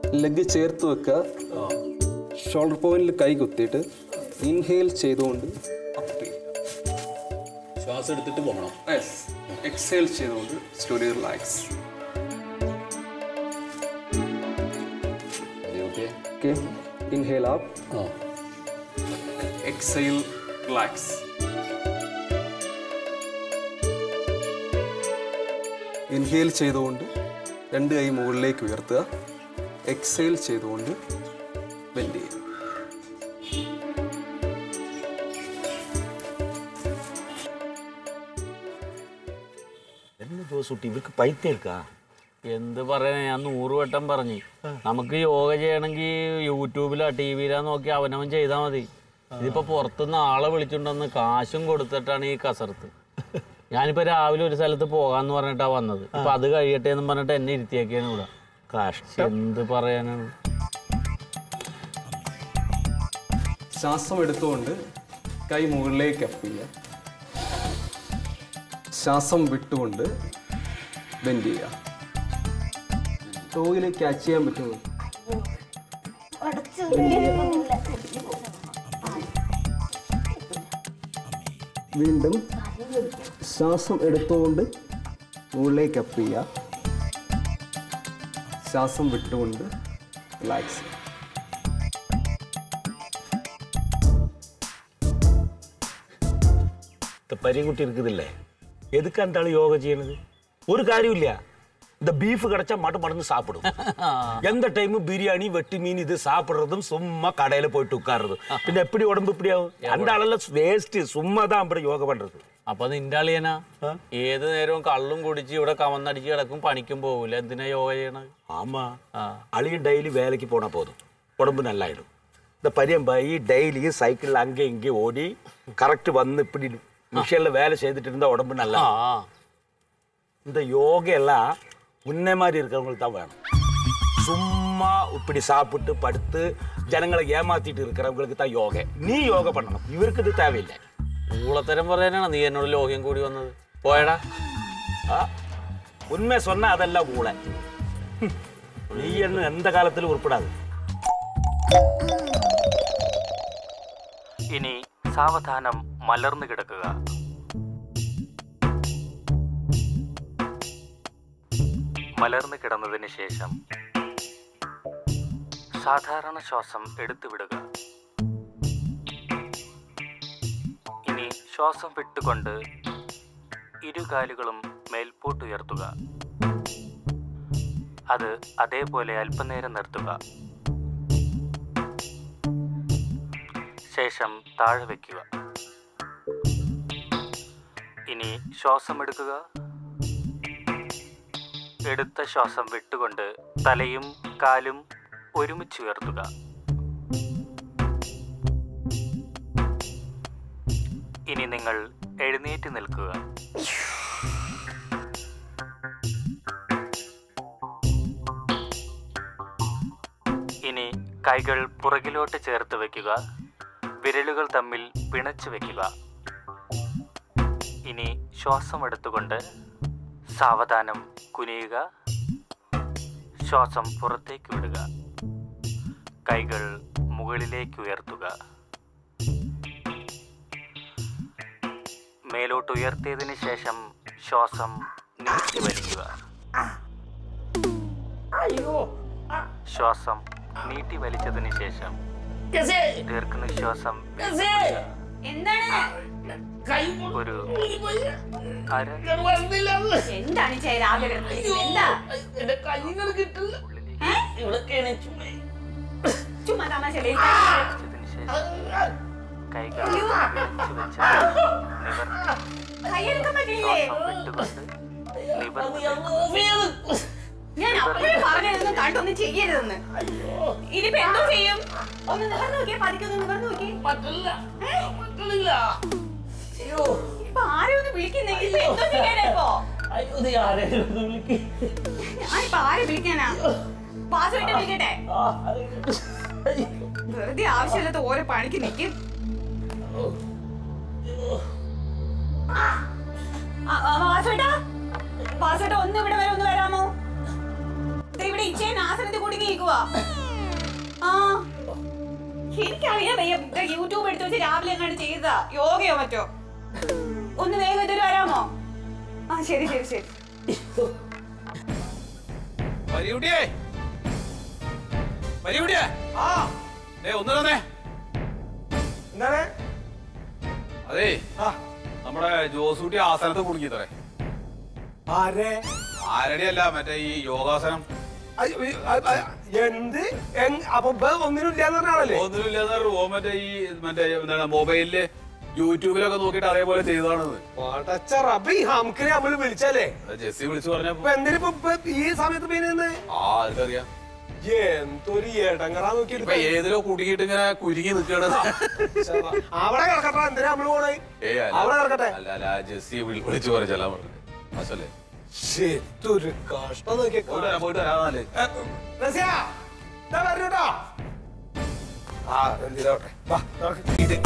Leg ചേർത്ത് വെക്കുക shoulder പോയിന്റിൽ കൈ കുത്തിയിട്ട് ഇൻഹെയിൽ ചെയ്തുകൊണ്ട് അപ്പ് ചെയ്യുക ശ്വാസം എടുത്തിട്ട് പോകണം യെസ് എക്സേൽ ചെയ്തുകൊണ്ട് slowly relax okay okay inhale up ah exhale relax inhale ചെയ്തുകൊണ്ട് രണ്ട് കൈ മുകളിലേക്ക് ഉയർത്തുക എക്സൈൽ ചെയ്തുകൊണ്ട് ബെൻഡ് ചെയ്യുക என்ன ஜோசூட்டி இவருக்கு பைத்தியம் இருக்கா എന്ത് പറയാൻ ഞാൻ നൂറ് വട്ടം പറഞ്ഞു നമുക്ക് യോഗ ചെയ്യണമെങ്കിൽ യൂട്യൂബിലാ ടി വിയിലാ നോക്കി അവനവൻ ചെയ്താൽ മതി ഇതിപ്പോ പുറത്തുനിന്ന് ആളെ വിളിച്ചുകൊണ്ടുവന്ന് കാശും കൊടുത്തിട്ടാണ് ഈ കസർത്ത് ഞാനിപ്പോ രാവിലെ ഒരു സ്ഥലത്ത് പോകാന്ന് പറഞ്ഞിട്ടാ വന്നത് ഇപ്പൊ അത് കഴിയട്ടെ എന്ന് പറഞ്ഞിട്ട് എന്നെ ഇരുത്തിയാക്കിയാണ് ഇവിടെ കഷ്ടം എന്ത് പറയാനാണ് ശ്വാസം എടുത്തുകൊണ്ട് കൈ മുകളിലേക്ക് അപ്പ് ചെയ്യുക ശ്വാസം വിട്ടുകൊണ്ട് ബെൻഡ് ചെയ്യുക ടോയിലെ ക്യാച്ച് ചെയ്യാൻ പറ്റുമോ വീണ്ടും ശ്വാസം എടുത്തുകൊണ്ട് മുകളിലേക്ക് അപ്പ് ചെയ്യുക ശ്വാസം വിട്ടുകൊണ്ട് റിലാക്സ് ചെയ്യുക இந்த பரியங்குட்டி இருக்குதுல்ல எதுக்கு அந்த ஆளு யோகா செய்யணுது ஒரு காரியம் இல்லையா இந்த பீஃப் கிடைச்சா மட்டும் மடந்து சாப்பிடும் எந்த டைமும் பிரியாணி வெட்டி மீன் இது சாப்பிடுறதும் சும்மா கடையில போயிட்டு உட்கார்றதும் பின்ன எப்படி உடம்பு இப்படி ஆகும் அந்த ஆளெல்லாம் வேஸ்ட் சும்மா தான் அப்படி யோகா பண்றது അപ്പൊ നിന്റെ അളിയനാ ഏത് നേരവും കള്ളും കുടിച്ച് ഇവിടെ കവന്നടിച്ച് കിടക്കും പണിക്കും പോകൂല എന്തിനാ യോഗ ചെയ്യണത് ஆமா ആ அழியும் டெய்லி வேலைக்கு போனா போதும் உடம்பு நல்லாயிடும் இந்த பரியம்பாயி டெய்லி சைக்கிள் அங்கே இங்கே ஓடி கரெக்ட் வந்து இப்படி மிஷினில் வேலை செய்துட்டு இருந்தா உடம்பு நல்லா ആ இந்த யோகா எல்லாம் உன்னை மாதிரி இருக்கிறவங்களுக்கு தான் வேணும் சும்மா இப்படி சாப்பிட்டு படுத்து ஜனங்களை ஏமாத்திட்டு இருக்கிறவங்களுக்கு தான் யோகா நீ யோகா பண்ணணும் இவருக்கு இது தேவையில்லை ഊളത്തരം പറയാനാണ് നീ എന്നോട് ലോഹ്യം കൂടി വന്നത് പോയടാ ஆ, உண்மை சொன்னா அதெல்லாம் ஊழ நீ என்ன எந்த காலத்திலும் உருப்படாது ഇനി സാവധാനം മലർന്നു കിടക്കുക മലർന്നു കിടന്നതിന് ശേഷം സാധാരണ ശ്വാസം എടുത്തുവിടുക ഇനി ശ്വാസം വിട്ടുകൊണ്ട് ഇരുകാലുകളും മേൽപോട്ടുയർത്തുക അത് അതേപോലെ അല്പനേരം നിർത്തുക ശേഷം താഴെ വയ്ക്കുക ഇനി ശ്വാസം എടുക്കുക എടുത്ത ശ്വാസം വിട്ടുകൊണ്ട് തലയും കാലും ഒരുമിച്ച് ഉയർത്തുക ഇനി നിങ്ങൾ എഴുന്നേറ്റ് നിൽക്കുക ഇനി കൈകൾ പുറകിലോട്ട് ചേർത്ത് വയ്ക്കുക വിരലുകൾ തമ്മിൽ പിണച്ചു വെക്കുക ഇനി ശ്വാസം എടുത്തുകൊണ്ട് സാവധാനം കുനിയുക ശ്വാസം പുറത്തേക്ക് വിടുക കൈകൾ മുകളിലേക്ക് ഉയർത്തുക മേലോട്ട് ഉയർത്തിയതിന് ശേഷം ശ്വാസം നീട്ടി വലിക്കുക ശ്വാസം നീട്ടി വലിച്ചതിന് ശേഷം ദീർഘനിശ്വാസം വിടുക. ഒരു അര എന്താണ് ചെയ്ത് രാവിലെ കിടന്ന് എന്താ ചുമ്മാ തമാശയല്ലേ വെച്ചതിന് ശേഷം കൈകൾ വിളിച്ചു വെച്ച് നിവർത്തി കൈയെടുക്കാൻ പറ്റില്ലേ ശ്വാസം വിട്ടുകൊണ്ട് നിവർത്തി ഞാൻ അപ്പോഴേ പറഞ്ഞതൊന്നും കണ്ടൊന്നും ചെയ്യരുതെന്ന് ഇനിയിപ്പോ എന്തോ ചെയ്യും ഒന്ന് നിവർന്നു നോക്കിയേ പതിക്കൊന്ന് നിവർന്നു നോക്കിയേ ഇപ്പൊ ആരും ഒന്ന് വിളിക്കുന്നെങ്കിൽ ഇപ്പൊ എന്തോ ചെയ്യാനാ ഇപ്പൊ ഞാനിപ്പോ ആരെ വിളിക്കാനാ പാസ്വേഡ് വിളിക്കട്ടെ വെറുതെ ആവശ്യമില്ലാത്ത ഓരോ പണിക്ക് നിൽക്കും വാസേട്ടാ വാസേട്ടാ ഒന്ന് ഇവിടെ വരെ ഒന്ന് വരാമോ ദേ ഇവിടെ ഇച്ചേൻ ആസനത്തിൽ കുടുങ്ങിയിരിക്കുക ചെയ്യുവാ ആ എനിക്കറിയാൻ വയ്യ ഇത് യൂട്യൂബ് എടുത്ത് വെച്ച് രാവിലെ എങ്ങാണ്ട് ചെയ്തതാ യോഗയോ മറ്റോ ഒന്ന് വേഗം ഇതൊരു വരാമോ ആ ശരി ശരി ശരി പരികുട്ടിയേ പരികുട്ടിയേ ആ ഏ ഒന്ന് തന്നെ എന്താണ് അതേ നമ്മുടെ ജോസൂട്ടി ആസനത്ത് കുടുങ്ങിത്തറേ ആരെ ആരുടെ അല്ല മറ്റേ ഈ യോഗാസനം അയ്യോ, ഈ, അ, അ, എന്ത് എങ്- അപ്പൊ ഇപ്പൊ ഒന്നിനും ഇല്ലാന്ന് പറഞ്ഞാണല്ലേ ഒന്നുമില്ലാതെ ഓ മറ്റേ ഈ മറ്റേ എന്താണ് മൊബൈലില് യൂട്യൂബിലൊക്കെ നോക്കിയിട്ട് അതേപോലെ ചെയ്തതാണത് പടച്ച റബ്ബ് ഈ ഹംക്കിനെ നമ്മള് വിളിച്ചല്ലേ അത് ജെസ്സി വിളിച്ചു പറഞ്ഞപ്പോ ഇപ്പൊ എന്തിനിപ്പോ ഇപ്പൊ ഈ സമയത്ത് പിന്നെ നിന്ന് ആ അവർക്കറിയാം എന്തൊരു ഏടങ്ങറാ ഇപ്പൊ നോക്കിയിട്ട് ഏതിലോ കുടുങ്ങിയിട്ട് ഇങ്ങനെ കുരുങ്ങി നിൽക്കണത് അവിടെ കിടക്കട്ടെ എന്തിനാ നമ്മള് പോണേ ഏയ് അല്ല. അവിടെ കിടക്കട്ടെ അല്ല അല്ല ജെസ്സി വിളി- വിളിച്ചു പറഞ്ഞല്ല അസല്ലേ ശരിത്തൊരു കഷ്ടം നോക്കിയ പോയിട്ട് വരാം പോയിട്ട് വരാന്നല്ലേ നസിയ, ദാ വരൂ ട്ടോ. ആ എന്തിനാവട്ടെ വാ, നടക്ക്. ഇത്